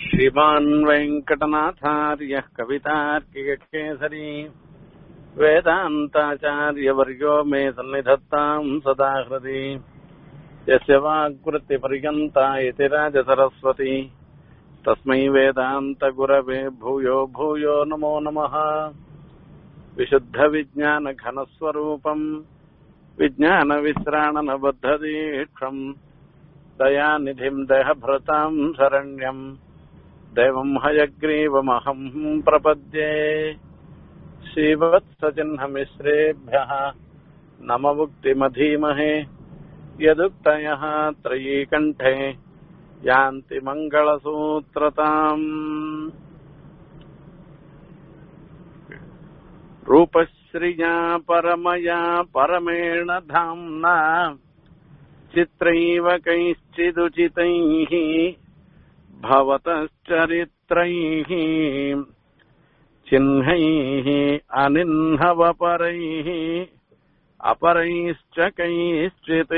श्रीमान् वेङ्कटनाथार्यः कवितार्किककेसरी वेदान्ताचार्यवर्यो मे सन्निधत्ताम् सदा हृदि यस्य वाक्वृत्तिपर्यन्ता इति राजसरस्वती तस्मै वेदान्तगुरवे भूयो भूयो नमो नमः विशुद्धविज्ञानघनस्वरूपम् विज्ञानविश्राणनबद्धदीक्षम् दयानिधिम् देहभृताम् शरण्यम् देवम् हयग्रीवमहम् प्रपद्ये श्रीवत्सचिह्नमिश्रेभ्यः नममुक्तिमधीमहे यदुक्तयः त्रयीकण्ठे यान्ति मङ्गलसूत्रताम् रूपश्रिया परमया परमेण धाम्ना चित्रैव कैश्चिदुचितैः भवतश्चरित्रैः चिह्नैः अनिह्नवपरैः अपरैश्च कैश्चित्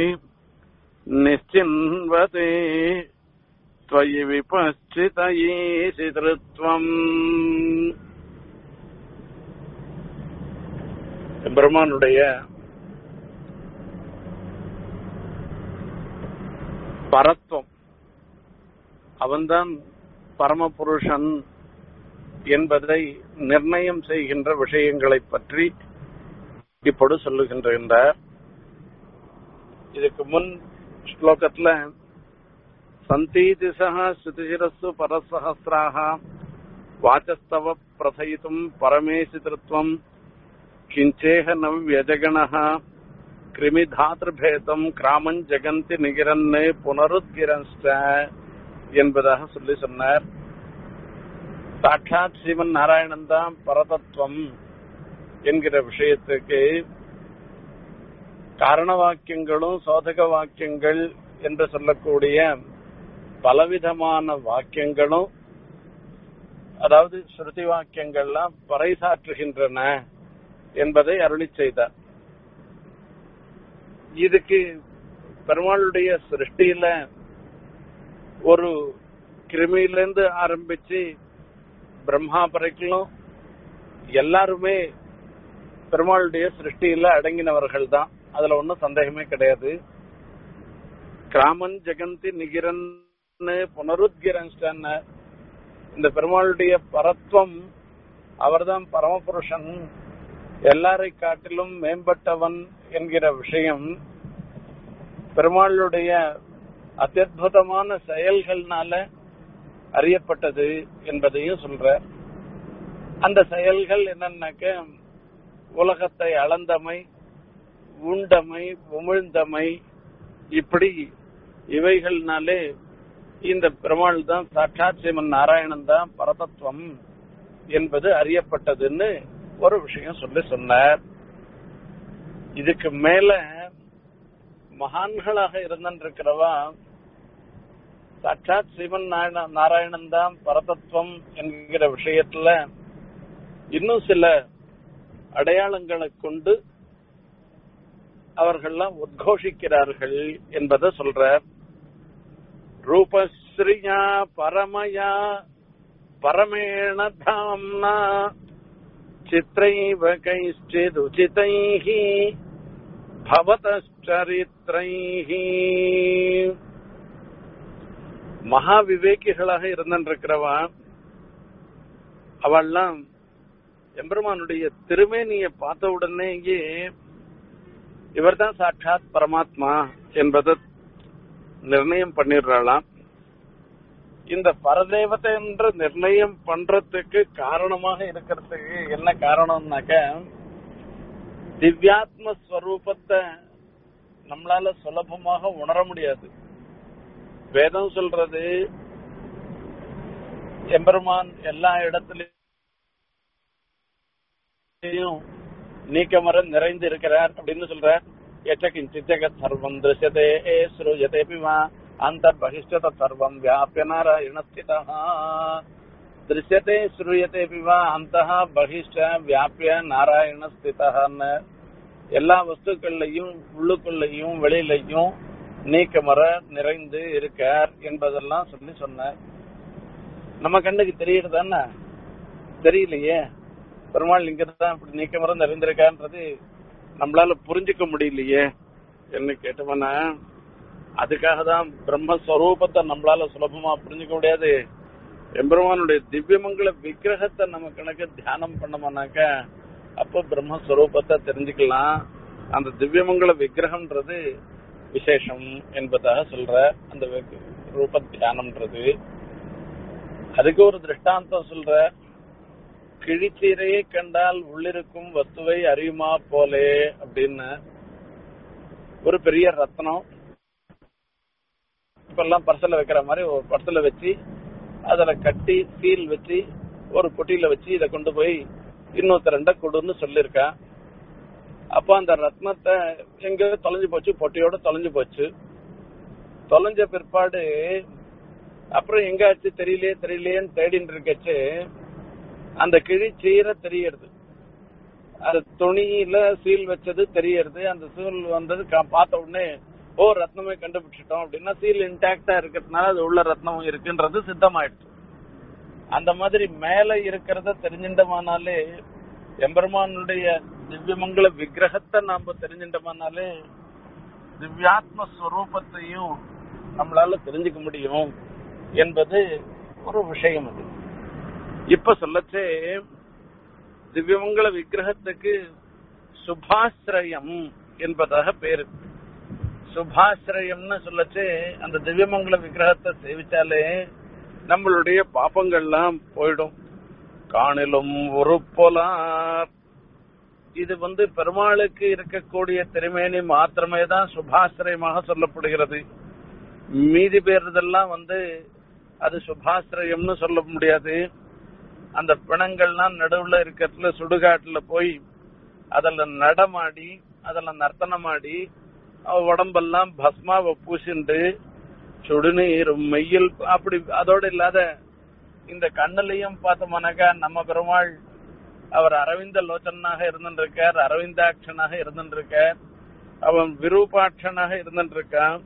निश्चिन्वते त्वयि विपश्चितयेशितृत्वम् பிரம்மானுடைய பரத்துவம் அவன்தான் பரமபுருஷன் என்பதை நிர்ணயம் செய்கின்ற விஷயங்களை பற்றி இப்பொழுது சொல்லுகின்றார் இதுக்கு முன் ஸ்லோகத்துல சந்தீதிசக ஸ்ருதிசிரஸ்ஸு பரசஹசிராக வாச்சஸ்தவ பிரசயித்தும் பரமேசிதிருத்வம் கிஞ்சேக நவ் வியஜகணः கிருமிதாத்திருபேதம் கிராமம் ஜெகந்தி நிகிரன்னு புனருத்கிரன்ஸ்ட என்பதாக சொல்லி சொன்னார் சாட்சாத் ஸ்ரீமன் நாராயணன் தான் பரதத்துவம் என்கிற விஷயத்துக்கு காரண வாக்கியங்களும் சோதக வாக்கியங்கள் என்று சொல்லக்கூடிய பலவிதமான வாக்கியங்களும் அதாவது ஸ்ருதி வாக்கியங்கள்லாம் பறைசாற்றுகின்றன என்பதை அருளி செய்தார் இதுக்கு பெருமாளுடைய சிருஷ்டியில ஒரு கிருமியிலிருந்து ஆரம்பிச்சு பிரம்மா வரைக்கும் எல்லாருமே பெருமாளுடைய சிருஷ்டியில அடங்கினவர்கள் தான் அதுல ஒன்றும் சந்தேகமே கிடையாது கிராமன் ஜெகந்தி நிகிரன் புனருத்கிரன் இந்த பெருமாளுடைய பரத்வம் அவர்தான் பரமபுருஷன் எல்லாரை காட்டிலும் மேம்பட்டவன் என்கிற விஷயம் பெருமாளுடைய அத்தியுதமான செயல்கள்னால அறியப்பட்டது என்பதையும் சொல்ற அந்த செயல்கள் என்னன்னாக்க உலகத்தை அளந்தமை உண்டமை உமிழ்ந்தமை இப்படி இவைகள்னாலே இந்த பெருமாள் தான் சாட்சாத் சிவன் நாராயணன் தான் பரதத்துவம் என்பது அறியப்பட்டதுன்னு ஒரு விஷயம் சொல்லி சொன்னார் இதுக்கு மேல மகான்களாக இருந்திருக்கிறவா சாட்சாத் சிவன் நாராயணன் தான் பரதத்துவம் என்கிற விஷயத்துல இன்னும் சில அடையாளங்களை கொண்டு அவர்கள்லாம் உத்கோஷிக்கிறார்கள் என்பதை சொல்றார் ரூபஸ்ரீயா பரமயா பரமேண தாம்னா चित्रैव कैश्चिदुचितैः भवतश्चरित्रैः மகா விவேகிகளாக இருந்திருக்கிறவா அவள்லாம் எம்பெருமானுடைய திருமேனிய பார்த்த உடனேயே இவர்தான் சாட்சாத் பரமாத்மா என்பதை நிர்ணயம் பண்ணிடுறாளாம் இந்த பரதேவத்தை என்று நிர்ணயம் பண்றதுக்கு காரணமாக இருக்கிறதுக்கு என்ன காரணம்னாக்க திவ்யாத்ம ஸ்வரூபத்தை நம்மளால சுலபமாக உணர முடியாது வேதம் சொல்றது எம்பெருமான் எல்லா இடத்துலயும் நீக்கமர நிறைந்து இருக்கிறார் அப்படின்னு சொல்ற எச்சகிஞ்சித் ஜெகத் சர்வம் திருஷ்யதே ஸ்ருஜதே பிமா अन्तर्बहिश्च तत्सर्वम् व्याप्य नारायणस्थितः दृश्यते श्रूयते वा अन्तः बहिश्च व्याप्य நாராயணஸ்திதः எல்லா வஸ்துக்கள்லையும் உள்ளுக்குள்ளையும் வெளியிலையும் நீக்கமர நிறைந்து இருக்கார் என்பதெல்லாம் சொல்லி சொன்னார் நம்ம கண்ணுக்கு தெரியறதானே தெரியலையே பெருமாள் இங்க தான் இப்படி நீக்க மரம் அறிந்திருக்கான்றது நம்மளால புரிஞ்சுக்க முடியலையே என்ன கேட்டவன அதுக்காக தான் பிரம்மஸ்வரூபத்தை நம்மளால சுலபமா புரிஞ்சுக்க முடியாது எம்பெருமானுடைய திவ்யமங்கல விக்கிரகத்தை நம்ம கணக்கு தியானம் பண்ணோம்னாக்க அப்போ பிரம்மஸ்வரூபத்தை தெரிஞ்சுக்கலாம் அந்த திவ்யமங்கல விக்கிரகம்ன்றது விசேஷம் என்பதாக சொல்ற அந்த விக்- ரூப தியானம்ன்றது அதுக்கு ஒரு திருஷ்டாந்தம் சொல்ற கிழிச்சீரையை கண்டால் உள்ளிருக்கும் வஸ்துவை அறியுமா போலே அப்படின்னு ஒரு பெரிய ரத்னம் இப்பெல்லாம் பர்சல வைக்கிற மாதிரி ஒரு பர்சல வச்சு அதுல கட்டி சீல் வச்சு ஒரு பொட்டியில வச்சு இதை கொண்டு போய் இன்னொருத்தரண்ட கொடுன்னு சொல்லியிருக்கேன் அப்போ அந்த ரத்னத்தை எங்க தொலைஞ்சு போச்சு பொட்டியோட தொலைஞ்சு போச்சு தொலைஞ்ச பிற்பாடு அப்புறம் எங்க ஆச்சு தெரியலையே தெரியலையேன்னு தேடின்னு இருக்கச்சு அந்த கிழி சீர தெரியறது அது துணியில சீல் வச்சது தெரியறது அந்த சீல் வந்தது கா- பார்த்த உடனே ஓ ரத்னமே கண்டுபிடிச்சிட்டோம் அப்படின்னா சீல் இன்டாக்டா இருக்கிறதுனால அது உள்ள ரத்னம் இருக்குன்றது சித்தமாயிடுச்சு அந்த மாதிரி மேல இருக்கிறத தெரிஞ்சிட்டோமானாலே எம்பெருமானுடைய திவ்யமங்கல விக்கிரகத்தை நாம தெரிஞ்சிட்டோமானாலே திவ்யாத்ம ஸ்வரூபத்தையும் நம்மளால தெரிஞ்சுக்க முடியும் என்பது ஒரு விஷயம் அது இப்ப சொல்லச்சே திவ்யமங்கல விக்கிரகத்துக்கு சுபாஸ்ரயம் என்பதாக பேரு சுபாஸ்ரயம்னு சொல்லச்சே அந்த திவ்யமங்கல விக்கிரகத்தை சேவிச்சாலே நம்மளுடைய பாப்பங்கள்லாம் போயிடும் காணிலும் ஒரு போலார் இது வந்து பெருமாளுக்கு இருக்கக்கூடிய திருமேனி மாத்திரமே தான் சுபாசிரயமாக சொல்லப்படுகிறது மீதி பேருதெல்லாம் வந்து அது சுபாசிரயம்னு சொல்ல முடியாது அந்த பிணங்கள்லாம் நடுவுல இருக்கிறதுல சுடுகாட்டுல போய் அதுல நடமாடி அதுல நர்த்தனமாடி அவ உடம்பெல்லாம் பஸ்மாவை பூசிண்டு சுடுநீரும் மெய்யில் அப்படி அதோட இல்லாத இந்த கண்ணுலயும் பார்த்தோம்னாக்கா நம்ம பெருமாள் அவர் அரவிந்த லோச்சனாக இருந்துருக்கார் அரவிந்தாட்சனாக இருந்துருக்கார் அவன் விரூபாட்சனாக இருந்துருக்கான்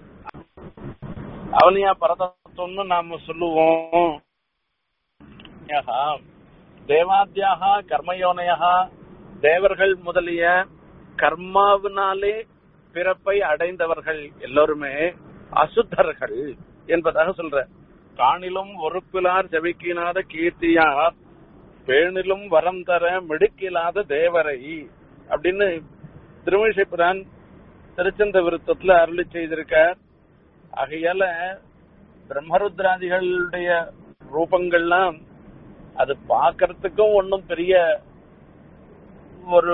அவனியா பரதத்துவம்னு நாம சொல்லுவோம் யஹா, தேவாத்யாக கர்மயோனையா தேவர்கள் முதலிய கர்மாவினாலே பிறப்பை அடைந்தவர்கள் எல்லோருமே அசுத்தர்கள் என்பதாக சொல்ற காணிலும் ஒருப்பிலார் செவிக்கினாத கீர்த்தியார் பேணிலும் வரம் தர மிடுக்கில்லாத தேவரை அப்படின்னு திருமணிசைப்புரான் திருச்சந்த விருத்தத்துல அருளி செய்திருக்கார் ஆகையால பிரம்மருத்ராதிகளுடைய ரூபங்கள்லாம் அது பார்க்கறதுக்கும் ஒன்றும் பெரிய ஒரு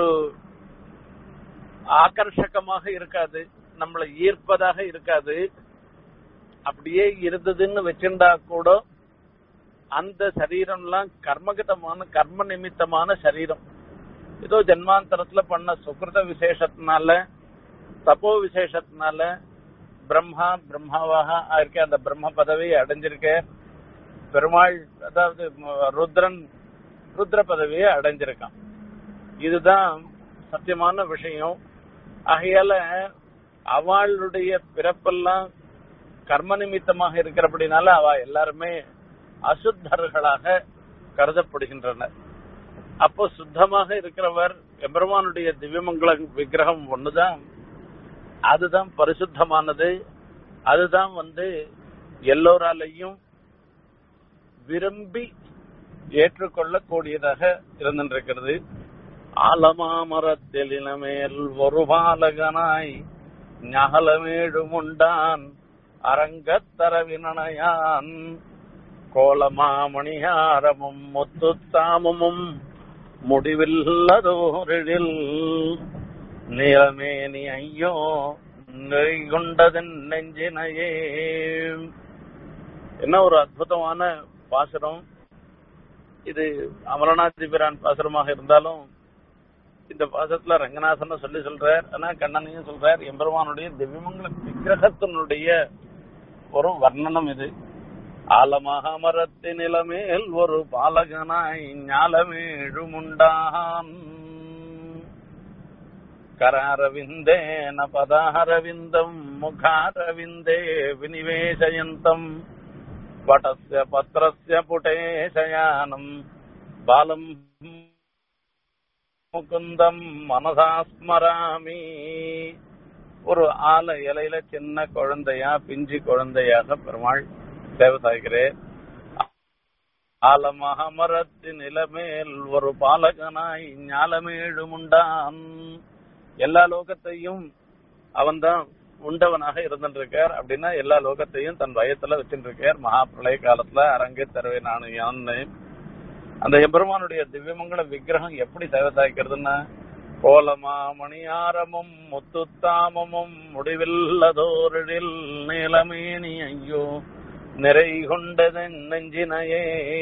ஆகர்ஷகமாக இருக்காது நம்மளை ஈர்ப்பதாக இருக்காது அப்படியே இருந்ததுன்னு வச்சிருந்தா கூட அந்த சரீரம்லாம் கர்மகதமான கர்ம நிமித்தமான சரீரம் ஏதோ ஜென்மாந்தரத்துல பண்ண சுக்கிருத விசேஷத்தினால தப்போ விசேஷத்தினால பிரம்மா பிரம்மாவாக இருக்க அந்த பிரம்ம பதவியை அடைஞ்சிருக்க பெருமாள் அதாவது ம- ருத்ரன் ருத்ர பதவியை அடைஞ்சிருக்கான் இதுதான் சத்தியமான விஷயம் ஆகையால அவளுடைய பிறப்பெல்லாம் கர்ம நிமித்தமாக இருக்கிறபடினால அவ எல்லாருமே அசுத்தர்களாக கருதப்படுகின்றனர் அப்போ சுத்தமாக இருக்கிறவர் எம்பெருமானுடைய திவ்யமங்கல விக்கிரகம் ஒண்ணுதான் அதுதான் பரிசுத்தமானது அதுதான் வந்து எல்லோராலையும் விரும்பி ஏற்றுக்கொள்ளக்கூடியதாக இருந்திருக்கிறது ஆலமாமரத்தில் இனமேல் ஒரு பாலகனாய் ஞகலமேழுமுண்டான் அரங்கத்தரவினனையான் கோலமாமணியாரமும் முத்துத்தாமமும் முடிவில்லதோரில் நீலமேனி ஐயோ நெறிகொண்டதன் நெஞ்சினையே என்ன ஒரு அற்புதமான பாசுரம் இது அமரநாதிபிரான் பாசுரமாக இருந்தாலும் இந்த பாசத்துல ரங்கநாதன் சொல்லி சொல்றார் ஆனா கண்ணனையும் சொல்றார் எம்பெருமானுடைய திவ்யமங்கல விக்கிரகத்தினுடைய ஒரு வர்ணனம் இது ஆலமாக மரத்தின் நிலமேல் ஒரு பாலகனாய் ஞாலமேழுமுண்டான் கராரவிந்தேன பதாரவிந்தம் முகாரவிந்தே வினிவேசயந்தம் வட்டஸ்ய பத்திரஸ்ய புட்டே சயானம் பாலம் முகுந்தம் மனசா ஸ்மராமி ஒரு ஆல இலையில சின்ன குழந்தையா பிஞ்சு குழந்தையாக பெருமாள் சேவை சாய்கிறேன் ஆலமகமரத்தின் நிலமேல் ஒரு பாலகனாய் ஞாலமேழுமுண்டான் எல்லா லோகத்தையும் அவன்தான் உண்டவனாக இருந்துருக்கார் அப்படின்னா எல்லா லோகத்தையும் தன் வயத்துல வச்சுருக்கார் மகா பிரளய காலத்துல அரங்கே தருவே நானு யான்னு அந்த எம்பெருமானுடைய திவ்யமங்கல விக்கிரகம் எப்படி சேவை சாய்க்கிறதுன்னா கோலமா மணியாரமும் முத்துத்தாமமும் முடிவில்லதோரில் நீலமேனி ஐயோ நிறை கொண்டதன் நெஞ்சினையே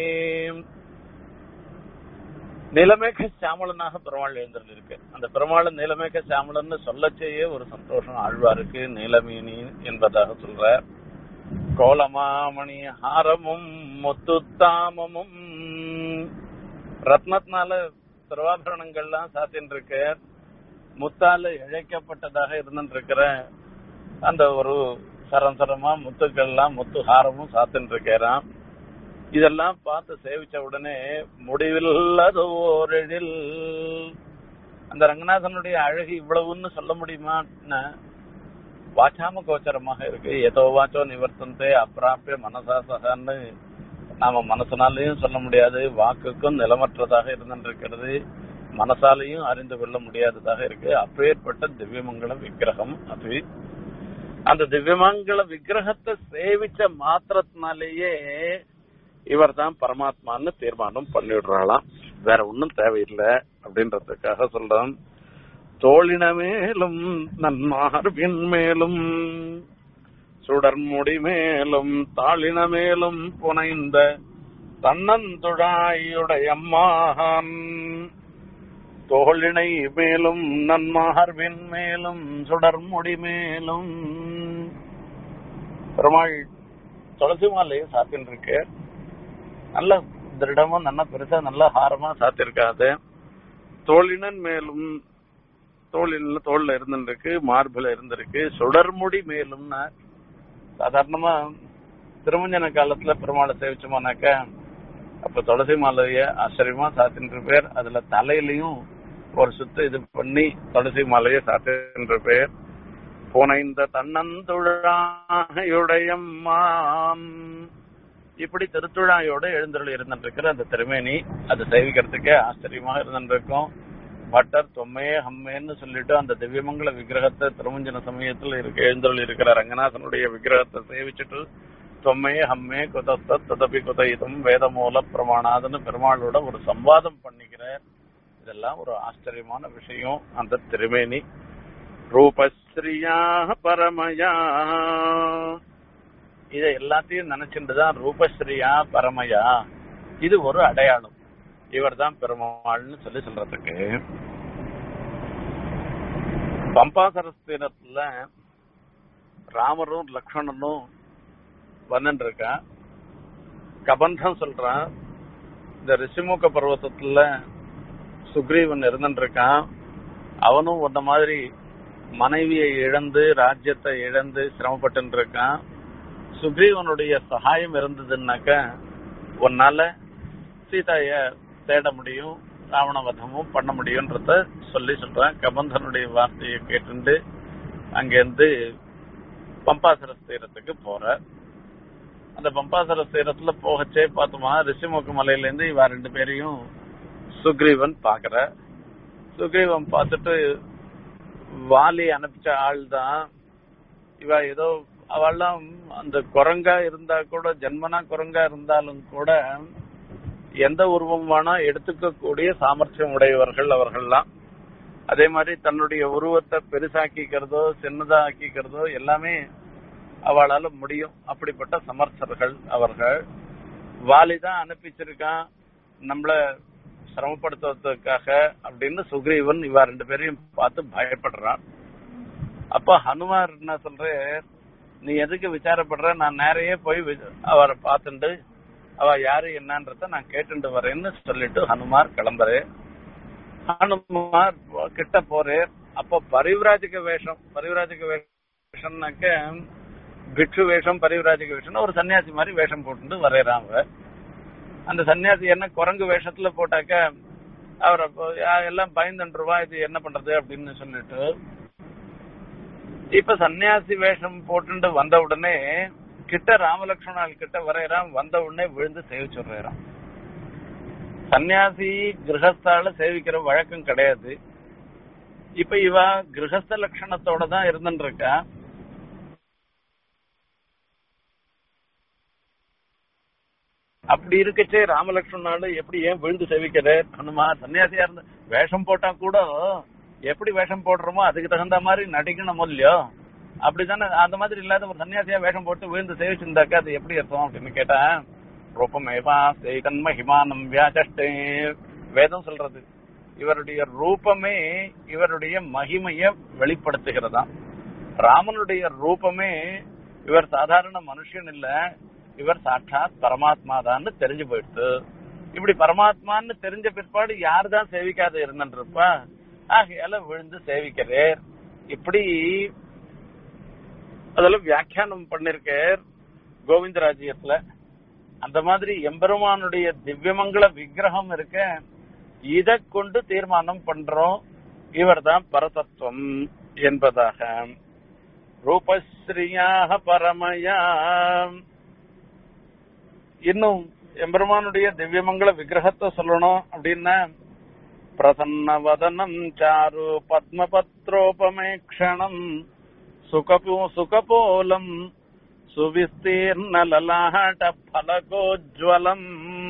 நிலமேக சாமலனாக பெருமாள் எழுந்திருக்கு அந்த பெருமாள் நீலமேக சாமலன்னு சொல்லச்சேயே ஒரு சந்தோஷம் ஆழ்வாருக்கு நீலமேனி என்பதாக சொல்ற கோலமாமணி ஹாரமும் முத்துத்தாமமும் ரத்னத்தினால திருவாபரணங்கள்லாம் சாத்தின்னு இருக்கு முத்தால இழைக்கப்பட்டதாக இருந்துருக்கிற அந்த ஒரு சரம் சரமா முத்துக்கள்லாம் முத்து ஹாரமும் சாத்தின்னு இருக்கிறான் இதெல்லாம் பார்த்து சேவிச்ச உடனே முடிவில்லதோரெழில் அந்த ரங்கநாதனுடைய அழகு இவ்வளவுன்னு சொல்ல முடியுமான்னு வாச்சாம கோச்சரமாக இருக்கு ஏதோ வாச்சோ நிவர்த்தந்தே அப்பிராப்பிய மனசா சகான்னு நாம மனசனாலையும் சொல்ல முடியாது வாக்குக்கும் நிலமற்றதாக இருந்திருக்கிறது மனசாலையும் அறிந்து கொள்ள முடியாததாக இருக்கு அப்பேற்பட்ட திவ்யமங்கல விக்கிரகம் அது அந்த திவ்யமங்கல விக்கிரகத்தை சேவிச்ச மாத்திரத்தினாலேயே இவர் தான் பரமாத்மான்னு தீர்மானம் பண்ணிவிடுறாளாம் வேற ஒன்னும் தேவையில்லை அப்படின்றதுக்காக சொல்றோம் தோழின மேலும் நன்மார்பின் மேலும் சுடர்முடி மேலும் தாளின மேலும் புனைந்த தன்னந்துழாயுடைய அம்மான் தோழினை மேலும் நன்மார்பின் மேலும் சுடர்முடி மேலும் பெருமாள் துளசி மாலையை சாத்தின்னு இருக்கு நல்ல திருடமா நல்ல பெருசா நல்ல ஹாரமா சாத்திருக்காது தோழினன் மேலும் தோளில் தோல்ல இருந்துருக்கு மார்பில் இருந்திருக்கு சுடர்முடி மேலும்னா சாதாரணமா திருமஞ்சன காலத்துல பெருமாளை சேவிச்சோமானாக்க அப்ப துளசி மாலைய ஆச்சரியமா சாத்தின்ற பேர் அதுல தலையிலையும் ஒரு சுத்த இது பண்ணி துளசி மாலைய சாத்தின்ற பேர் புனைந்த தன்னந்துழாயுடையம்மான் இப்படி திருத்துழாயோட எழுந்தருள் இருந்துருக்கிற அந்த திருமேனி அது சேவிக்கிறதுக்கே ஆச்சரியமாக இருந்துருக்கும் பட்டர் தொம்மையே ஹம்மேன்னு சொல்லிட்டு அந்த திவ்யமங்கல விக்கிரகத்தை திருமஞ்சன சமயத்தில் இருக்க எழுந்தருள் இருக்கிற ரங்கநாதனுடைய விக்கிரகத்தை சேவிச்சுட்டு தொம்மையே ஹம்மே குதஸ்த ததபி குதயிதம் வேதமூல பிரமாணாதுன்னு பெருமாளோட ஒரு சம்வாதம் பண்ணிக்கிறார் இதெல்லாம் ஒரு ஆச்சரியமான விஷயம் அந்த திருமேனி ரூபஸ்ரீயா பரமயா இதை எல்லாத்தையும் நினைச்சுட்டு தான் ரூபஸ்ரீயா பரமயா இது ஒரு அடையாளம் இவர் தான் பெருமாள்னு சொல்லி சொல்றதுக்கு பம்பாசரஸ்தீனத்துல ராமரும் லக்ஷ்மணனும் வந்துட்டு இருக்கா கபந்தம் சொல்றான் இந்த ரிஷிமுக பர்வத்தத்துல சுக்ரீவன் இருந்துட்டு இருக்கான் அவனும் உன்ன மாதிரி மனைவியை இழந்து ராஜ்யத்தை இழந்து சிரமப்பட்டு இருக்கான் சுக்ரீவனுடைய சகாயம் இருந்ததுன்னாக்க உன்னால சீதாய தேட முடியும் ராவண வதமும் பண்ண முடியும்ன்றத சொல்லி சொல்றேன் கபந்தனுடைய வார்த்தையை கேட்டுண்டு அங்கிருந்து பம்பாசர தீரத்துக்கு போற அந்த பம்பாசர தீரத்துல போகச்சே பார்த்தோமா ரிஷிமுக மலையில இருந்து இவ ரெண்டு பேரையும் சுக்ரீவன் பாக்குற சுக்ரீவன் பார்த்துட்டு வாலி அனுப்பிச்ச ஆள் தான் இவ ஏதோ அவெல்லாம் அந்த குரங்கா இருந்தா கூட ஜென்மனா குரங்கா இருந்தாலும் கூட எந்த உருவம் வேணா எடுத்துக்கக்கூடிய சாமர்த்தியம் உடையவர்கள் அவர்கள்லாம் அதே மாதிரி தன்னுடைய உருவத்தை பெருசாக்கிக்கிறதோ சின்னதா ஆக்கிக்கிறதோ எல்லாமே அவளால முடியும் அப்படிப்பட்ட சமர்த்தர்கள் அவர்கள் வாலி தான் அனுப்பிச்சிருக்கான் நம்மள சிரமப்படுத்துவதற்காக அப்படின்னு சுக்ரீவன் இவ ரெண்டு பேரையும் பார்த்து பயப்படுறான் அப்ப ஹனுமார் என்ன சொல்ற நீ எதுக்கு விசாரப்படுற நான் நேரையே போய் வி- அவரை பார்த்துட்டு அவ யாரு என்னன்றத நான் கேட்டுட்டு வரேன்னு சொல்லிட்டு ஹனுமார் கிளம்புறே ஹனுமார் கிட்ட போறே அப்ப பரிவிராஜிக வேஷம் பரிவிராஜிக வேஷம்னாக்க பிக்ஷு வேஷம் பரிவராஜக வேஷம்னு ஒரு சன்னியாசி மாதிரி வேஷம் போட்டு வரையறான் அவ அந்த சன்னியாசி என்ன குரங்கு வேஷத்துல போட்டாக்க அவர் அப்போ யா- எல்லாம் பயந்துருவா இது என்ன பண்றது அப்படின்னு சொல்லிட்டு இப்ப சன்னியாசி வேஷம் போட்டுட்டு வந்த உடனே கிட்ட ராமலட்சுமணால் கிட்ட வரையறான் வந்த உடனே விழுந்து சேவிச்சுடுறான் சன்னியாசி கிரகஸ்தால சேவிக்கிற வழக்கம் கிடையாது இப்ப இவ கிரகஸ்த லட்சணத்தோட தான் இருந்துட்டு இருக்கா அப்படி இருக்கச்சே ராமலட்சுமணால எப்படி ஏன் விழுந்து சேவிக்கிற ஹனுமா சன்னியாசியா இருந்த வேஷம் போட்டா கூட எப்படி வேஷம் போடுறோமோ அதுக்கு தகுந்த மாதிரி நடிக்கணும் இல்லையோ அப்படித்தானே அந்த மாதிரி இல்லாத ஒரு சன்னியாசியா வேஷம் போட்டு விழுந்து சேவிச்சிருந்தாக்கா அது எப்படி அர்த்தம் அப்படின்னு கேட்டேன் ரூபமேவா சேகன் மகிமானம் வியாச்சஷ்டே வேதம் சொல்றது இவருடைய ரூபமே இவருடைய மகிமைய வெளிப்படுத்துகிறதாம் ராமனுடைய ரூபமே இவர் சாதாரண மனுஷன் இல்ல இவர் சாட்சாத் பரமாத்மா தான் தெரிஞ்சு போயிடுத்து இப்படி பரமாத்மான்னு தெரிஞ்ச பிற்பாடு யார் தான் சேவிக்காத இருந்திருப்பா ஆகையால விழுந்து சேவிக்கிறேர் இப்படி அதெல்லாம் வியாக்கியானம் பண்ணிருக்கார் கோவிந்தராஜ்யத்துல அந்த மாதிரி எம்பெருமானுடைய திவ்யமங்கள விக்கிரகம் இருக்க இத கொண்டு தீர்மானம் பண்றோம் இவர்தான் பரதத்துவம் என்பதாக ரூபஸ்ரீயாக பரமயா இன்னும் எம்பெருமானுடைய திவ்யமங்கள விக்கிரகத்தை சொல்லணும் அப்படின்னா பிரசன்ன வதனம் சாரு பத்மபத்ரோபமேக்ஷணம் சுகபோ சுகபோலம் சுவிஸ்தீர்ண லலாட்ட பலகோஜ்வலம்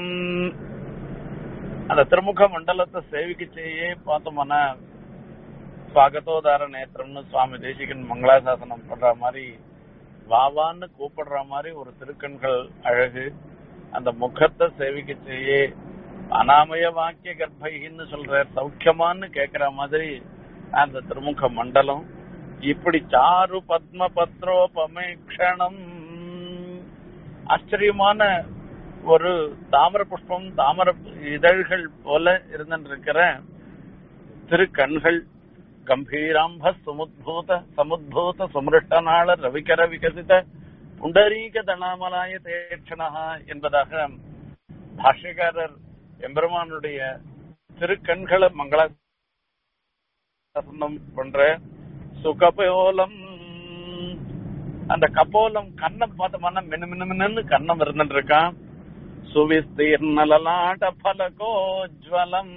அந்த திருமுக மண்டலத்தை சேவிக்கு செய்யே பார்த்தோம்னா ஸ்வாகத்தோதார நேத்திரம்னு சுவாமி தேசிகன் மங்களாசாசனம் பண்ற மாதிரி வாவான்னு கூப்பிடுற மாதிரி ஒரு திருக்கண்கள் அழகு அந்த முகத்தை சேவிக்க செய்யே அனாமய வாக்கிய கர்ப்பைன்னு சொல்ற சௌக்கியமான்னு கேக்குற மாதிரி அந்த திருமுக மண்டலம் இப்படி சாரு பத்ம பத்ரோபமேக்ஷணம் ஆச்சரியமான ஒரு தாமர புஷ்பம் தாமர இதழ்கள் போல இருந்திருக்கிற திருக்கண்கள் கம்பீராம்ப சமுத்பூத சமுத்பூத சுமிருஷ்டநாள ரவிகர விகசித புண்டரீக தனாமலாய தேட்சணா என்பதாக பாஷ்யக்காரர் எம்பெருமானுடைய திருக்கண்களை மங்களாசனம் பண்ற சுகபோலம் அந்த கபோலம் கண்ணம் பார்த்தோம்னா மினு மினு மின்னு கண்ணம் இருந்துட்டு இருக்கான் சுவிஸ்தீர்ணலாட்ட பலகோஜ்வலம்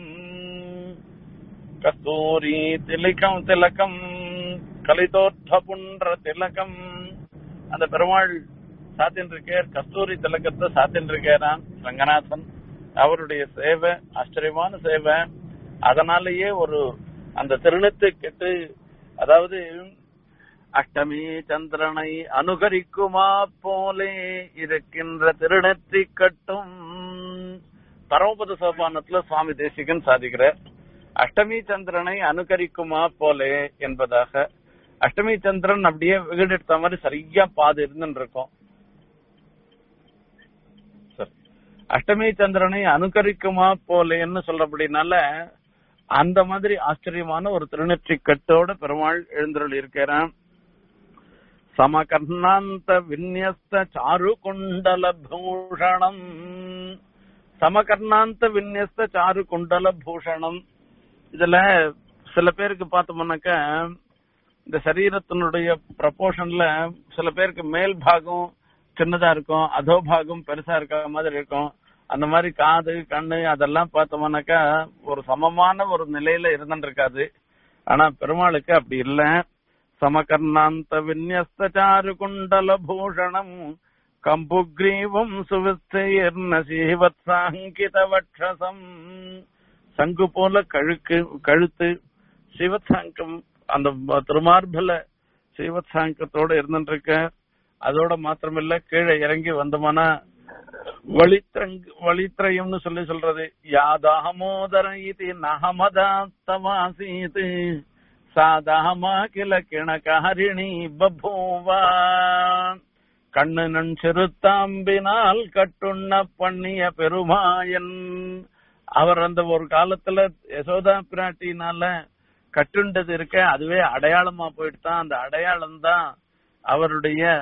கஸ்தூரி திலகம் திலகம் கலிதோர்த்த புன்ற திலகம் அந்த பெருமாள் சாத்தின் இருக்கார் கஸ்தூரி திலகத்தை சாத்தின் இருக்காராம் ரங்கநாதன் அவருடைய சேவை ஆச்சரியமான சேவை அதனாலேயே ஒரு அந்த திருநத்தை கெட்டு அதாவது அஷ்டமி சந்திரனை அனுகரிக்குமா போலே இருக்கின்ற திருநெற்றி கட்டும் பரமபத சோபானத்துல சுவாமி தேசிகன் சாதிக்கிறார் அஷ்டமி சந்திரனை அனுகரிக்குமா போலே என்பதாக அஷ்டமி சந்திரன் அப்படியே வீடெடுத்த மாதிரி சரியா பாது இருந்துன்னு இருக்கும் சரி. அஷ்டமி சந்திரனை அனுகரிக்குமா போலேன்னு சொல்றபடினால அந்த மாதிரி ஆச்சரியமான ஒரு திருநெற்றி கட்டோட பெருமாள் எழுந்தருள் இருக்கிறான் சமகர்ணாந்த விநியஸ்த சாரு குண்டல பூஷணம் சமகர்ணாந்த விநியஸ்த சாரு குண்டல பூஷணம் இதுல சில பேருக்கு பார்த்தோம்னாக்க இந்த சரீரத்தினுடைய ப்ரப்போர்ஷன்ல சில பேருக்கு மேல் பாகம் சின்னதா இருக்கும் அதோ பாகம் பெருசா இருக்க மாதிரி இருக்கும் அந்த மாதிரி காது கண்ணு அதெல்லாம் பார்த்தோம்னாக்கா ஒரு சமமான ஒரு நிலையில இருந்துட்டு இருக்காது ஆனா பெருமாளுக்கு அப்படி இல்ல சமகர்ணாந்த விநியஸ்த சாரு குண்டல பூஷணம் கம்புக்ரீவம் சுவிஸ்தீர்ண சீவத்சாங்கித வட்சசம் சங்கு போல கழுக்கு கழுத்து சிவத்சாங்கம் அந்த திருமார்பல சிவத்சாங்கத்தோட இருந்துட்டு இருக்க அதோட மாத்திரமில்ல கீழே இறங்கி வந்தோம்னா வழித்ரங் வழித்ரயம்னு சொல்லி சொல்றது யாதாமோதர இது நகமதாத்தமாசீத் சாதாமா கில கிணகாரிணி பபூவா கண்ணு நன் சிறுத்தாம்பினால் கட்டுண்ண பண்ணிய பெருமாயன் அவர் அந்த ஒரு காலத்துல யசோதா பிராட்டினால கட்டுண்டது இருக்க அதுவே அடையாளமா போயிட்டு தான் அந்த அடையாளம் தான் அவருடைய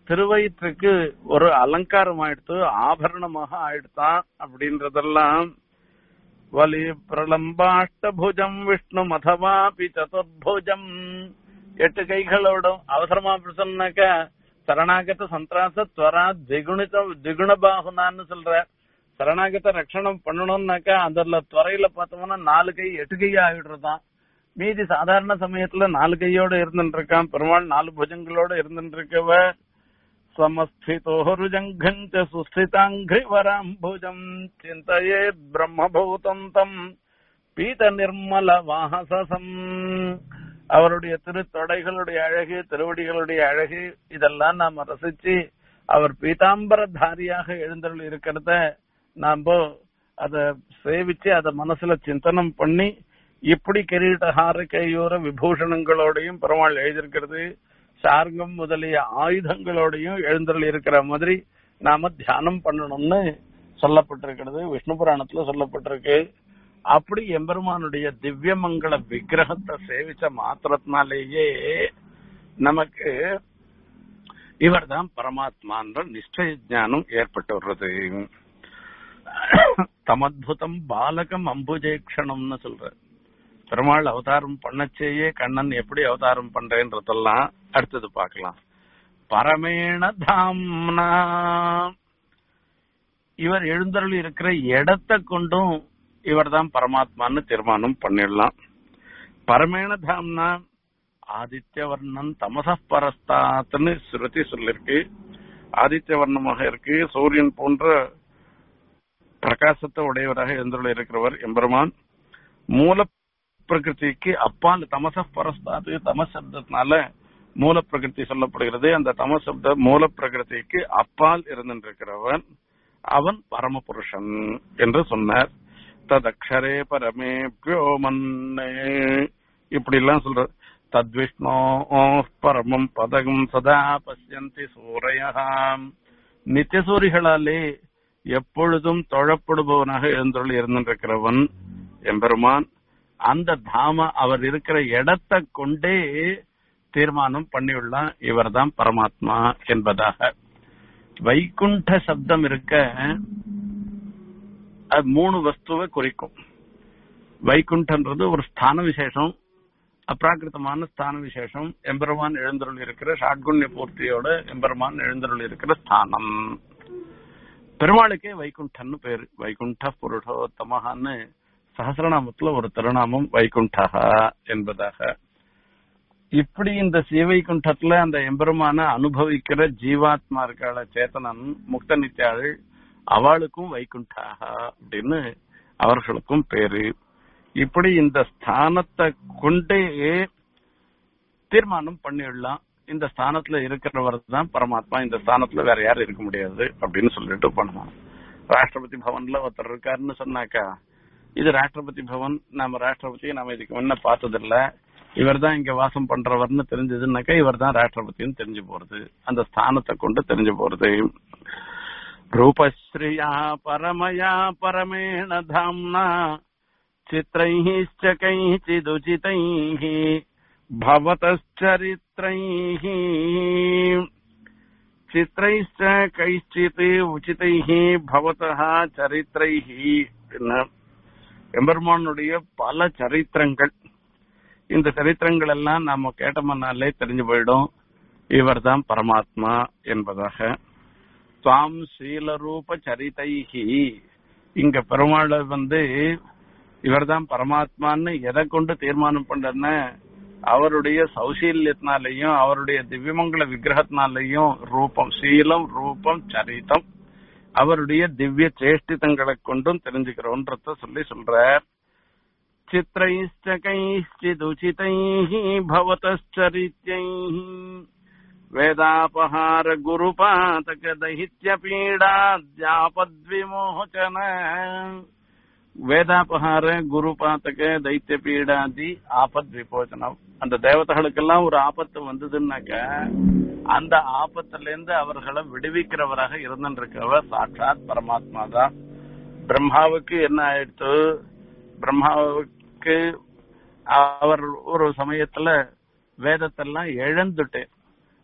திருவயிற்றுக்கு ஒரு அலங்காரம் ஆயிடுத்து ஆபரணமாக ஆயிடுத்தான் அப்படின்றதெல்லாம் வலி பிரலம்பாஷ்டபுஜம் விஷ்ணு மதவாபி சதுர்புஜம் எட்டு கைகளோடும் அவசரமா அப்படி சொன்னாக்க சரணாகத சந்திராச துவரா திகுணித திகுணபாகுனான்னு சொல்ற சரணாகத ரட்சணம் பண்ணணும்னாக்கா அதுல துறையில பார்த்தோம்னா நாலு கை எட்டு கை ஆகிடுறதான் மீதி சாதாரண சமயத்துல நாலு கையோட இருந்துட்டு இருக்கான் பெருமாள் நாலு புஜங்களோட இருந்துட்டு இருக்கவ ஸ்வமஸ்திதோருஜங்கஞ்ச சுஸ்திதாங்கிரிவராம்புஜம் சிந்தையே பிரம்மபூதம் தம் பீத நிர்மல வாசசம் அவருடைய திருத்தொடைகளுடைய அழகு திருவடிகளுடைய அழகு இதெல்லாம் நாம ரசிச்சு அவர் பீதாம்பரதாரியாக எழுந்தருள் இருக்கிறத நாம அத சேவிச்சு அத மனசுல சிந்தனம் பண்ணி இப்படி கிரீடஹார கையோர விபூஷணங்களோடையும் பெருமாள் எழுதியிருக்கிறது சார்கம் முதலிய ஆயுதங்களோடையும் எழுந்தருள் இருக்கிற மாதிரி நாம தியானம் பண்ணணும்னு சொல்லப்பட்டிருக்கிறது விஷ்ணு புராணத்துல சொல்லப்பட்டிருக்கு அப்படி எம்பெருமானுடைய திவ்யமங்கள விக்கிரகத்தை சேவிச்ச மாத்திரத்தினாலேயே நமக்கு இவர்தான் பரமாத்மான்ற நிச்சய ஞானம் ஏற்பட்டு வர்றது தமத்புதம் பாலகம் அம்புஜேக்ஷணம்னு சொல்ற பெருமாள் அவதாரம் பண்ணச்சேயே கண்ணன் எப்படி அவதாரம் பண்றேன்றதெல்லாம் அடுத்தது பார்க்கலாம் பரமேண தாம்னா இவர் எழுந்தருள் இருக்கிற இடத்தை கொண்டும் இவர்தான் பரமாத்மான்னு தீர்மானம் பண்ணிடலாம் பரமேண தாம்னா ஆதித்யவர்ணன் தமச பரஸ்தாத்னு ஸ்ருதி சொல்லிருக்கு ஆதித்யவர்ணமாக இருக்கு சூரியன் போன்ற பிரகாசத்தை உடையவராக எழுந்துள்ள இருக்கிறவர் எம்பெருமான் மூல பிரகிருதிக்கு அப்பால் தமச பரஸ்தாது தமஸ் சப்தத்தினால மூல பிரகிருதி சொல்லப்படுகிறது அந்த தமஸ் சப்த மூல பிரகிருதிக்கு அப்பால் இருந்திருக்கிறவன் அவன் பரமபுருஷன் என்று சொன்னார் ததக்ஷரே பரமே பியோமன்னே இப்படி எல்லாம் சொல்ற தத்விஷ்ணோ பரமம் பதகம் சதா பசியந்தி சூரையாம் நித்தியசூரிகளாலே எப்பொழுதும் தொழப்படுபவனாக எழுந்துள்ள இருந்திருக்கிறவன் எம்பெருமான் அந்த தாம அவர் இருக்கிற இடத்தை கொண்டே தீர்மானம் பண்ணியுள்ளான் இவர்தான் பரமாத்மா என்பதாக வைகுண்ட சப்தம் இருக்க அது மூணு வஸ்துவை குறிக்கும் வைகுண்டன்றது ஒரு ஸ்தான விசேஷம் அப்ராகிருத்தமான ஸ்தான விசேஷம் எம்பெருமான் எழுந்தருள் இருக்கிற ஷாட்குண்ய பூர்த்தியோட எம்பெருமான் எழுந்தருள் இருக்கிற ஸ்தானம் பெருமாளுக்கே வைகுண்டன்னு பேரு வைகுண்ட புருஷோத்தமஹான்னு சஹசிரநாமத்துல ஒரு திருநாமம் வைகுண்டகா என்பதாக இப்படி இந்த சீவைகுண்டத்துல அந்த எம்பெருமான அனுபவிக்கிற ஜீவாத்மா இருக்காள சேத்தனன் முக்த நித்யாள் அவளுக்கும் வைகுண்டாகா அப்படின்னு அவர்களுக்கும் பேரு இப்படி இந்த ஸ்தானத்தை கொண்டே தீர்மானம் பண்ணிடலாம் இந்த ஸ்தானத்துல இருக்கிறவர் தான் பரமாத்மா இந்த ஸ்தானத்துல வேற யாரும் இருக்க முடியாது அப்படின்னு சொல்லிட்டு பண்ணலாம் ராஷ்டிரபதி பவன்ல ஒருத்தர் இருக்காருன்னு சொன்னாக்கா இது ராஷ்டிரபதி பவன் நாம ராஷ்டிரபதியை நாம இதுக்கு முன்ன பார்த்தது இல்ல இவர் தான் இங்க வாசம் பண்றவர்னு தெரிஞ்சதுன்னாக்கா இவர் தான் ராஷ்டிரபதினு தெரிஞ்சு போறது அந்த ஸ்தானத்தை கொண்டு தெரிஞ்சு போறது ரூபஸ்ரீயா பரமயா பரமேண தாம்னா சித்ரைश्च कैचिदुचितैः भवतश्चरित्रैः चित्रैश्च कैश्चित् உச்சிதைः பவதः சரித்திரைः எம்பெருமானுடைய பல சரித்திரங்கள் இந்த சரித்திரங்கள் எல்லாம் நாம கேட்டோம்னாலே தெரிஞ்சு போயிடும் இவர்தான் பரமாத்மா என்பதாக துவாம் சீலரூப சரிதைஹி இங்க பெருமாளை வந்து இவர்தான் பரமாத்மான்னு எதை கொண்டு தீர்மானம் பண்றன்னு அவருடைய சௌசீல்யத்தினாலையும் அவருடைய திவ்யமங்கல விக்கிரகத்தினாலையும் ரூபம் சீலம் ரூபம் சரிதம் அவருடைய திவ்ய சேஷ்டிதங்களை கொண்டும் தெரிஞ்சுக்கிறோன்றத சொல்லி சொல்றார் சித்திரைश्च कैश्चिदुचितैः भवतश्चरित्यैः वेदापहार गुरुपातक दैत्यपीडाद्यापद्विमोचन வேதாபகார குருபாத்தக தைத்திய பீடாதி ஆபத் விபோச்சனம் அந்த தேவதைகளுக்கெல்லாம் ஒரு ஆபத்து வந்ததுன்னாக்க அந்த ஆபத்துல இருந்து அவர்களை விடுவிக்கிறவராக இருந்திருக்கவர் சாட்சாத் பரமாத்மா தான் பிரம்மாவுக்கு என்ன ஆயிடுத்து பிரம்மாவுக்கு அவர் ஒரு சமயத்துல வேதத்தெல்லாம் இழந்துட்டு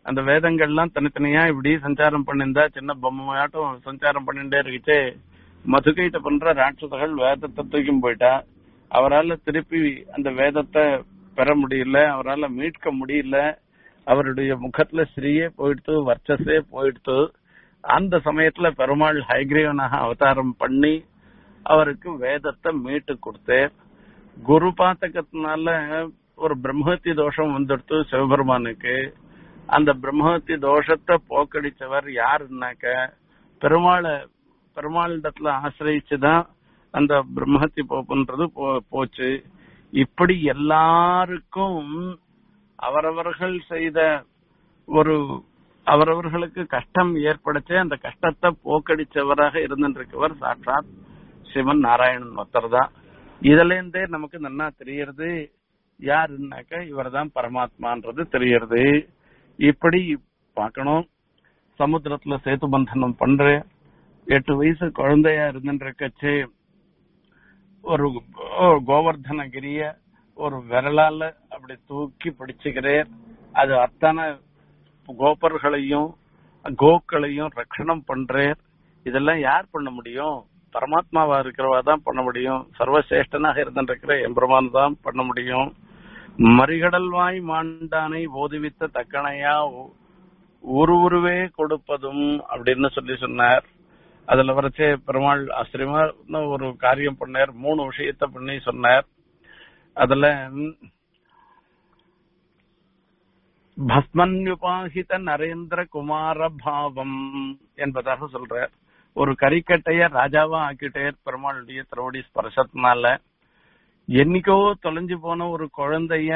அந்த வேதங்கள்லாம் தனித்தனியா இப்படி சஞ்சாரம் பண்ணிருந்தா சின்ன பொம்மையாட்டம் சஞ்சாரம் பண்ணிட்டே இருக்குச்சே மதுகைட்ட பண்ற ராட்சசர்கள் வேதத்தை தூக்கியும் போயிட்டா அவரால் திருப்பி அந்த வேதத்தை பெற முடியல அவரால் மீட்க முடியல அவருடைய முகத்துல ஸ்ரீயே போயிடுத்து வர்ச்சஸே போயிடுத்து அந்த சமயத்துல பெருமாள் ஹைகிரீவனாக அவதாரம் பண்ணி அவருக்கு வேதத்தை மீட்டு கொடுத்தார் குரு பாத்தகத்தினால ஒரு பிரம்மஹத்தி தோஷம் வந்துடுத்து சிவபெருமானுக்கு அந்த பிரம்மஹத்தி தோஷத்தை போக்கடிச்சவர் யாருன்னாக்க பெருமாளை பெருமாளிடத்துல ஆசிரியிச்சுதான் அந்த பிரம்மஹத்தி போப்புன்றது போ- போச்சு இப்படி எல்லாருக்கும் அவரவர்கள் செய்த ஒரு அவரவர்களுக்கு கஷ்டம் ஏற்படுத்தி அந்த கஷ்டத்தை போக்கடிச்சவராக இருந்திருக்கவர் சாட்சாத் சிவன் நாராயணன் ஒருத்தர் தான் இதுல இருந்தே நமக்கு நன்னா தெரியறது யாருன்னாக்க இவர்தான் பரமாத்மான்றது தெரியறது இப்படி பார்க்கணும் சமுத்திரத்துல சேத்து பந்தனம் பண்ற எட்டு வயசு குழந்தையா இருந்துருக்கச்சு ஒரு ஒரு கோவர்தனகிரிய ஒரு விரலால அப்படி தூக்கி பிடிச்சுக்கிறேன் அது அத்தனை கோபர்களையும் கோக்களையும் ரட்சணம் பண்றேன் இதெல்லாம் யார் பண்ண முடியும் பரமாத்மாவா இருக்கிறவா தான் பண்ண முடியும் சர்வசிரேஷ்டனாக இருந்திருக்கிற எம்பெருமான் தான் பண்ண முடியும் மறிகடல்வாய் மாண்டானை ஓதுவித்த தக்கணையா ஒ- ஒரு உருவே கொடுப்பதும் அப்படின்னு சொல்லி சொன்னார் அதுல வரைச்சே பெருமாள் ஆச்சரியமா ஒரு காரியம் பண்ணார் மூணு விஷயத்த பண்ணி சொன்னார் அதுல ம், பஸ்மன்யுபாகித நரேந்திர குமார பாவம் என்பதாக சொல்றார் ஒரு கரிக்கட்டைய ராஜாவா ஆக்கிட்டேர் பெருமாளுடைய திருவடி ஸ்பர்சத்தினால என்னைக்கோ தொலைஞ்சு போன ஒரு குழந்தைய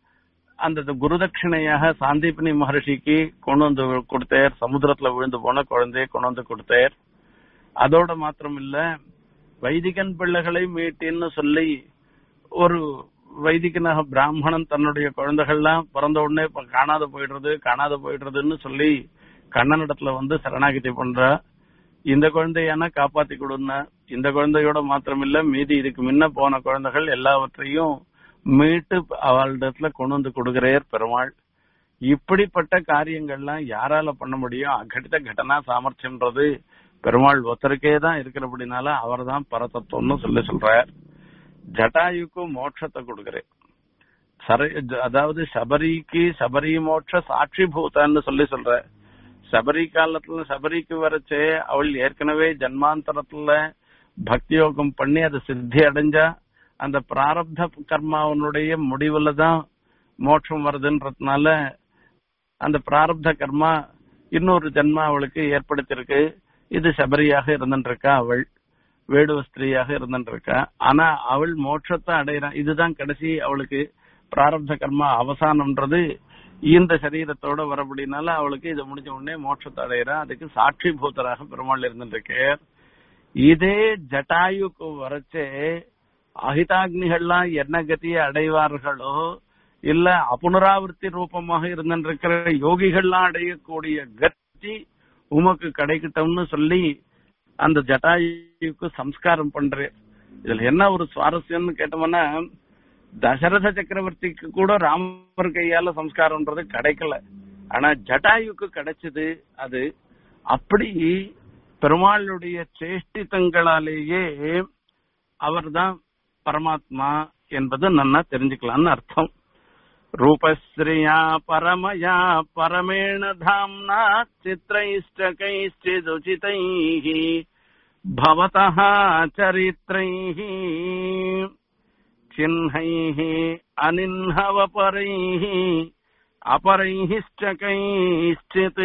அந்த குருதட்சிணையாக சாந்தீபினி மகர்ஷிக்கு கொண்டு வந்து கொடுத்தார் சமுத்திரத்துல விழுந்து போன குழந்தைய கொண்டு வந்து கொடுத்தார் அதோட மாத்திரம் இல்ல வைதிகன் பிள்ளைகளை மீட்டின்னு சொல்லி ஒரு வைதிகனாக பிராமணன் தன்னுடைய குழந்தைகள்லாம் பிறந்த உடனே இப்ப காணாத போயிடுறது காணாத போயிடுறதுன்னு சொல்லி கண்ணனிடத்துல வந்து சரணாகதி பண்ற இந்த குழந்தையான காப்பாத்தி கொடுன்னா இந்த குழந்தையோட மாத்திரம் இல்ல மீதி இதுக்கு முன்ன போன குழந்தைகள் எல்லாவற்றையும் மீட்டு அவளிடத்துல கொண்டு வந்து கொடுக்கிறார் பெருமாள் இப்படிப்பட்ட காரியங்கள்லாம் யாரால பண்ண முடியும் அகடித கடனா சாமர்த்தியம்ன்றது பெருமாள் ஒருத்தருக்கே தான் இருக்கிறபடினால அவர் தான் பரதத்துவம்னு சொல்லி சொல்றார் ஜட்டாயுக்கு மோட்சத்தை கொடுக்கிறேன் சர அதாவது சபரிக்கு சபரி மோட்ச சாட்சி பூத்தான்னு சொல்லி சொல்ற சபரி காலத்துல சபரிக்கு வரச்சே அவள் ஏற்கனவே ஜன்மாந்தரத்துல பக்தி யோகம் பண்ணி அதை சித்தி அடைஞ்சா அந்த பிராரப்த கர்மாவனுடைய முடிவுல தான் மோட்சம் வருதுன்றதுனால அந்த பிராரப்த கர்மா இன்னொரு ஜென்மா அவளுக்கு ஏற்படுத்தியிருக்கு இது சபரியாக இருந்துருக்கா அவள் வேடுவ ஸ்திரீயாக இருந்துருக்கா ஆனா அவள் மோட்சத்தை அடையிறான் இதுதான் கடைசி அவளுக்கு பிராரப்த கர்மா அவசானம்ன்றது இந்த சரீரத்தோட வரப்படினால அவளுக்கு இது முடிஞ்ச உடனே மோட்சத்தை அடையிறா அதுக்கு சாட்சி பூத்தராக பெருமாள் இருந்துருக்கார் இதே ஜட்டாயுக்கு வரச்சே அகிதாக்னிகள்லாம் என்ன கதியை அடைவார்களோ இல்ல அப்புனராவர்த்தி ரூபமாக இருந்திருக்கிற யோகிகள்லாம் அடையக்கூடிய கத்தி உமக்கு கிடைக்கட்டும்னு சொல்லி அந்த ஜட்டாயுக்கு சம்ஸ்காரம் பண்றேன் இதுல என்ன ஒரு சுவாரஸ்யம்னு கேட்டோம்னா தசரத சக்கரவர்த்திக்கு கூட ராமர் கையால சம்ஸ்காரம்ன்றது கிடைக்கல ஆனா ஜட்டாயுக்கு கிடைச்சது அது அப்படி பெருமாளுடைய சேஷ்டித்தங்களாலேயே அவர்தான் பரமாத்மா என்பது நன்னா தெரிஞ்சுக்கலாம்னு அர்த்தம் ரூபஸ்ரீயா பரமயா பரமேண தாம்னா சித்ரைஷ்டகைஷ்டிதுச்சிதைः भवतः चरित्रैः चिह्नैः अनिन्हवपरैः अपरैश्च कैश्चित्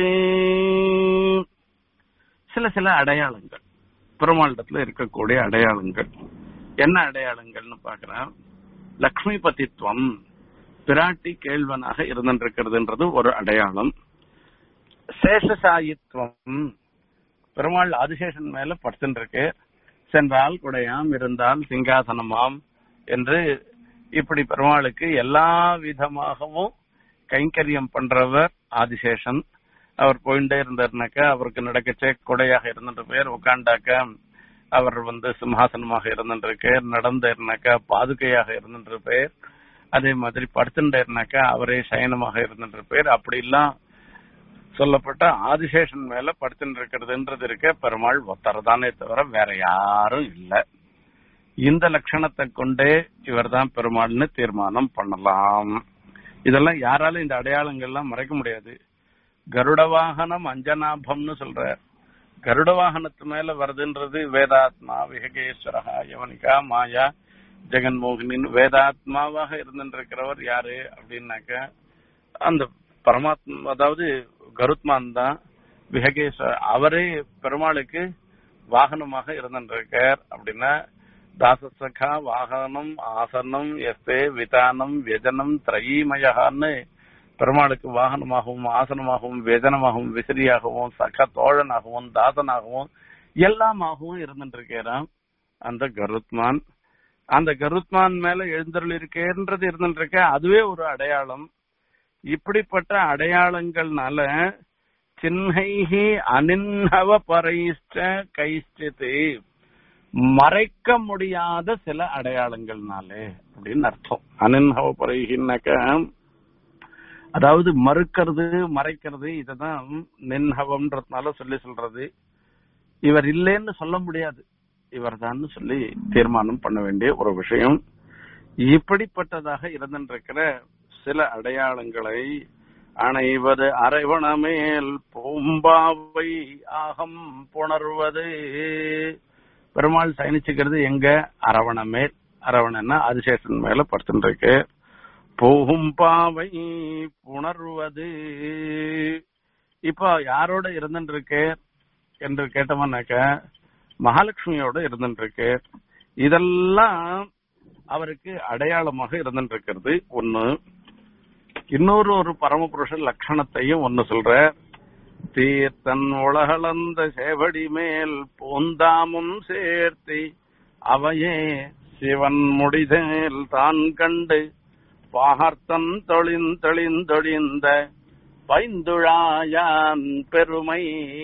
சில சில அடையாளங்கள் பெருமாளிடத்துல இருக்கக்கூடிய அடையாளங்கள் என்ன அடையாளங்கள்னு பாக்குறேன் லக்ஷ்மி பதித்துவம் பிராட்டி கேள்வனாக இருந்திருக்கிறதுன்றது ஒரு அடையாளம் சேஷசாயித்துவம் பெருமாள் ஆதிசேஷன் மேல படுத்துருக்கு சென்றால் குடையாம் இருந்தால் சிங்காசனமாம் என்று இப்படி பெருமாளுக்கு எல்லா விதமாகவும் கைங்கரியம் பண்றவர் ஆதிசேஷன் அவர் போயிட்டே இருந்தாருனாக்கா அவருக்கு நடக்கச்சே கொடையாக இருந்துட்டு பேர் உட்காண்டாக்க அவர் வந்து சிம்ஹாசனமாக இருந்துட்டு நடந்தாருனாக்கா பாதுகையாக இருந்துட்டு பேர் அதே மாதிரி படுத்துட்டாருனாக்கா அவரே சயனமாக இருந்துட்டு பேர் அப்படி எல்லாம் சொல்லப்பட்ட ஆதிசேஷன் மேல படுத்துட்டு இருக்கிறதுன்றது இருக்க பெருமாள் ஒத்தர் தானே தவிர வேற யாரும் இல்ல இந்த லட்சணத்தை கொண்டே இவர்தான் பெருமாள்னு தீர்மானம் பண்ணலாம் இதெல்லாம் யாராலும் இந்த அடையாளங்கள்லாம் மறைக்க முடியாது கருட வாகனம் அஞ்சனாபம்னு சொல்ற கருட வாகனத்து மேல வருதுன்றது வேதாத்மா விககேஸ்வரஹா யவனிகா மாயா ஜெகன்மோகினின் வேதாத்மாவாக இருந்திருக்கிறவர் யாரு அப்படின்னாக்க அந்த பரமாத்மா அதாவது கருத்மான் தான் விஹகேஸ்வரர் அவரே பெருமாளுக்கு வாகனமாக இருந்திருக்கார் அப்படின்னா தாசசகா வாகனம் ஆசனம் எஸ்தே விதானம் வியஜனம் திரையீமயகான்னு பெருமாளுக்கு வாகனமாகவும் ஆசனமாகவும் வியஜனமாகவும் விசிறியாகவும் சக தோழனாகவும் தாசனாகவும் எல்லாமாகவும் இருந்துருக்கிறான் அந்த கருத்மான் அந்த கருத்மான் மேல எழுந்தருள் இருக்கேன்றது இருந்துருக்க அதுவே ஒரு அடையாளம் இப்படிப்பட்ட அடையாளங்கள்னால சின்னைஹி அனின்ஹவ பரைஷ்ட கைஷ்டித்து மறைக்க முடியாத சில அடையாளங்கள்னாலே அப்படின்னு அர்த்தம் அனின்ஹவ பரைகின்னாக்க அதாவது மறுக்கிறது மறைக்கிறது இததான் நின்ஹவம்ன்றதுனால சொல்லி சொல்றது இவர் இல்லைன்னு சொல்ல முடியாது இவர் தான் சொல்லி தீர்மானம் பண்ண வேண்டிய ஒரு விஷயம் இப்படிப்பட்டதாக இருந்திருக்கிற சில அடையாளங்களை அணைவது அரைவணமேல் பூம்பாவை ஆகம் புணர்வது பெருமாள் சயனிச்சுக்கிறது எங்க அரவணமேல் அரவணன்னா அதிசேஷன் மேல படுத்துட்டு இருக்கு பூம்பாவை புணர்வது இப்போ யாரோட இருந்துட்டு இருக்கு என்று கேட்டோம்னாக்க மகாலட்சுமியோட இருந்துட்டு இருக்கு இதெல்லாம் அவருக்கு அடையாளமாக இருந்துட்டு இருக்கிறது ஒண்ணு இன்னொரு ஒரு பரமபுருஷ லட்சணத்தையும் ஒன்னு சொல்ற தீர்த்தன் உலகளந்த சேவடி மேல் பூந்தாமும் சேர்த்தி அவையே சிவன் முடிதேல் தான் கண்டு பார்த்தன் தொழிந்தொழிந்தொழிந்த பைந்துழாயான் பெருமை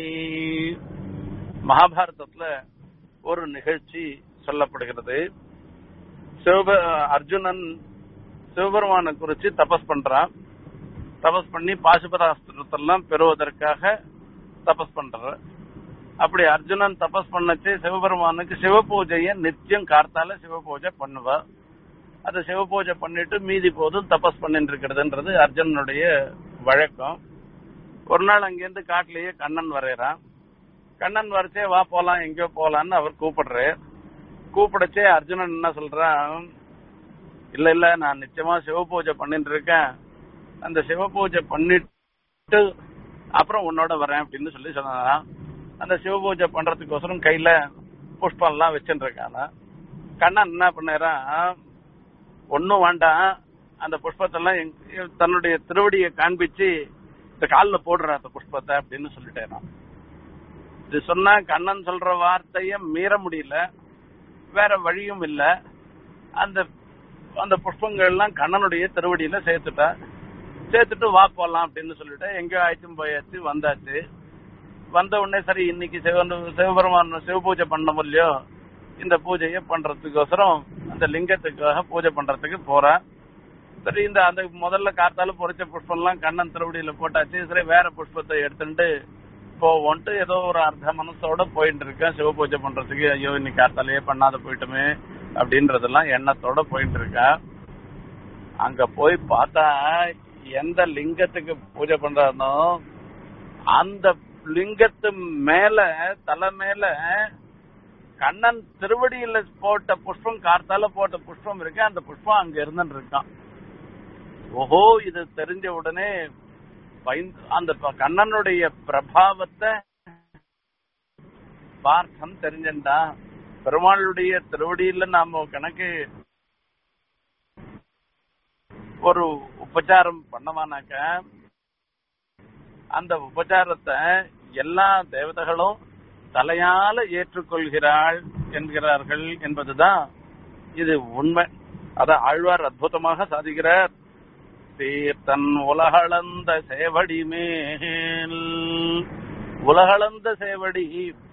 மகாபாரதத்துல ஒரு நிகழ்ச்சி சொல்லப்படுகிறது சிவப அர்ஜுனன் சிவபெருமானை குறிச்சு தபஸ் பண்றான் தபஸ் பண்ணி பாசுபதாஸ்திரத்தெல்லாம் பெறுவதற்காக தபஸ் பண்ற அப்படி அர்ஜுனன் தபஸ் பண்ணச்சு சிவபெருமானுக்கு சிவ பூஜைய நித்தியம் கார்த்தால சிவ பூஜை பண்ணுவா அந்த சிவ பூஜை பண்ணிட்டு மீதி போதும் தபஸ் பண்ணிட்டு இருக்கிறதுன்றது அர்ஜுனனுடைய வழக்கம் ஒரு நாள் அங்கிருந்து காட்டிலேயே கண்ணன் வரையறான் கண்ணன் வரைச்சே வா போலாம் எங்கேயோ போலான்னு அவர் கூப்பிடுறாரு கூப்பிடச்சே அர்ஜுனன் என்ன சொல்றான் இல்ல இல்ல நான் நிச்சயமா சிவ பூஜை பண்ணிட்டு இருக்கேன் அந்த சிவ பூஜை பண்ணிட்டு அப்புறம் உன்னோட வரேன் அப்படின்னு சொல்லி சொன்னாராம் அந்த சிவ பூஜை பண்றதுக்கோசரம் கையில புஷ்பம் எல்லாம் வச்சுட்டு இருக்கானா கண்ணன் என்ன பண்ணாராம் ஒன்னும் வேண்டாம் அந்த புஷ்பத்தெல்லாம் எங்க- தன்னுடைய திருவடியை காண்பிச்சு இந்த காலில் போடுற அந்த புஷ்பத்தை அப்படின்னு சொல்லிட்டேன் இது சொன்னா கண்ணன் சொல்ற வார்த்தைய மீற முடியல வேற வழியும் இல்ல அந்த அந்த புஷ்பங்கள் எல்லாம் கண்ணனுடைய திருவடியில சேர்த்துட்டா சேர்த்துட்டு வா போலாம் அப்படின்னு சொல்லிட்டு எங்கேயோ ஆயிடுச்சும் போயாச்சு வந்தாச்சு வந்த உடனே சரி இன்னைக்கு சிவன் சிவபெருமான் சிவ பூஜை பண்ண முடியலையோ இந்த பூஜையை பண்றதுக்கோசரம் அந்த லிங்கத்துக்காக பூஜை பண்றதுக்கு போறேன் சரி இந்த அந்த முதல்ல காத்தால பொறிச்ச புஷ்பம் எல்லாம் கண்ணன் திருவடியில போட்டாச்சு சரி வேற புஷ்பத்தை எடுத்துட்டு போவோன்ட்டு ஏதோ ஒரு அர்த்த மனசோட போயிட்டு இருக்கேன் சிவ பூஜை பண்றதுக்கு ஐயோ இன்னைக்கு காத்தாலேயே பண்ணாத போயிட்டுமே அப்படின்றதெல்லாம் எண்ணத்தோட போயிட்டு இருக்கேன் அங்க போய் பார்த்தா எந்த லிங்கத்துக்கு பூஜை பண்றானோ அந்த லிங்கத்து மேல தலை மேல கண்ணன் திருவடியில போட்ட புஷ்பம் கார்த்தால போட்ட புஷ்பம் இருக்கு அந்த புஷ்பம் அங்க இருந்துட்டு இருக்கான் ஓஹோ இது தெரிஞ்ச உடனே பயந்து அந்த ப- கண்ணனுடைய பிரபாவத்தை பார்த்தம் தெரிஞ்சண்டா பெருமாளுடைய திருவடியில நாம கணக்கு ஒரு உபச்சாரம் பண்ணமானாக்க அந்த உபச்சாரத்தை எல்லா தேவதைகளும் தலையால ஏற்றுக்கொள்கிறாள் என்கிறார்கள் என்பதுதான் இது உண்மை அத ஆழ்வார் அற்புதமாக சாதிக்கிறார் தீர்த்தன் உலகளந்த சேவடி மேல் உலகளந்த சேவடி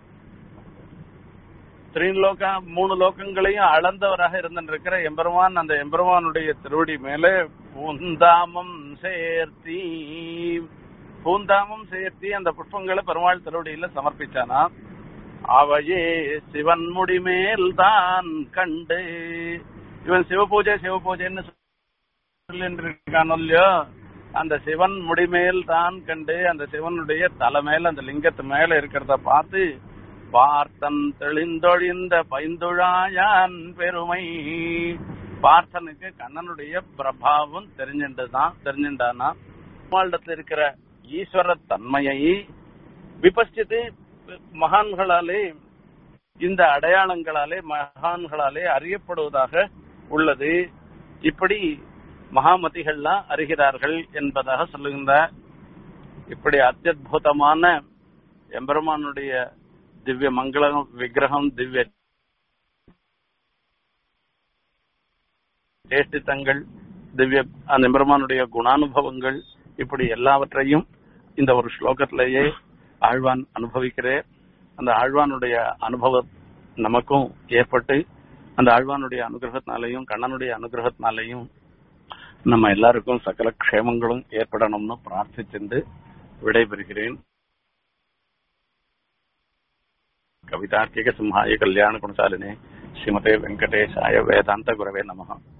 திரீலோகா மூணு லோகங்களையும் அளந்தவராக இருந்திருக்கிற எம்பெருமான் அந்த எம்பெருமானுடைய திருவடி மேலே பூந்தாமம் சேர்த்தி பூந்தாமம் சேர்த்தி அந்த புஷ்பங்களை பெருமாள் திருவடியில சமர்ப்பிச்சானா அவையே சிவன் முடிமேல் தான் கண்டு இவன் சிவபூஜை சிவபூஜைன்னு சொல்லிட்டு இருக்கானோ இல்லையோ அந்த சிவன் முடிமேல் தான் கண்டு அந்த சிவனுடைய தலை மேல அந்த லிங்கத்து மேல இருக்கிறத பார்த்து பார்த்தன் தெளிந்தொழிந்த பைந்துழாயான் பெருமை பார்த்தனுக்கு கண்ணனுடைய பிரபாவம் தெரிஞ்சின்றுதான் தெரிஞ்சின்றானா பெருமாளிடத்தில் இருக்கிற ஈஸ்வர தன்மையை விபசித்து மகான்களாலே இந்த அடையாளங்களாலே மகான்களாலே அறியப்படுவதாக உள்ளது இப்படி மகாமதிகள்லாம் அறிகிறார்கள் என்பதாக சொல்லுகின்றார் இப்படி அத்தியுதமான எம்பெருமானுடைய திவ்ய மங்களம் விக்கிரகம் திவ்ய சேஷ்டித்தங்கள் திவ்ய அந்த எம்பெருமானுடைய குணானுபவங்கள் இப்படி எல்லாவற்றையும் இந்த ஒரு ஸ்லோகத்திலேயே ஆழ்வான் அனுபவிக்கிறேன் அந்த ஆழ்வானுடைய அனுபவம் நமக்கும் ஏற்பட்டு அந்த ஆழ்வானுடைய அனுகிரகத்தினாலையும் கண்ணனுடைய அனுகிரகத்தினாலையும் நம்ம எல்லாருக்கும் சகல க்ஷேமங்களும் ஏற்படணும்னு பிரார்த்திச்சிருந்து விடைபெறுகிறேன் கவிதார்க்கிக சிம்ஹாய கல்யாண குணசாலினே ஸ்ரீமதே வெங்கடேஷாய வேதாந்த குரவே நமகா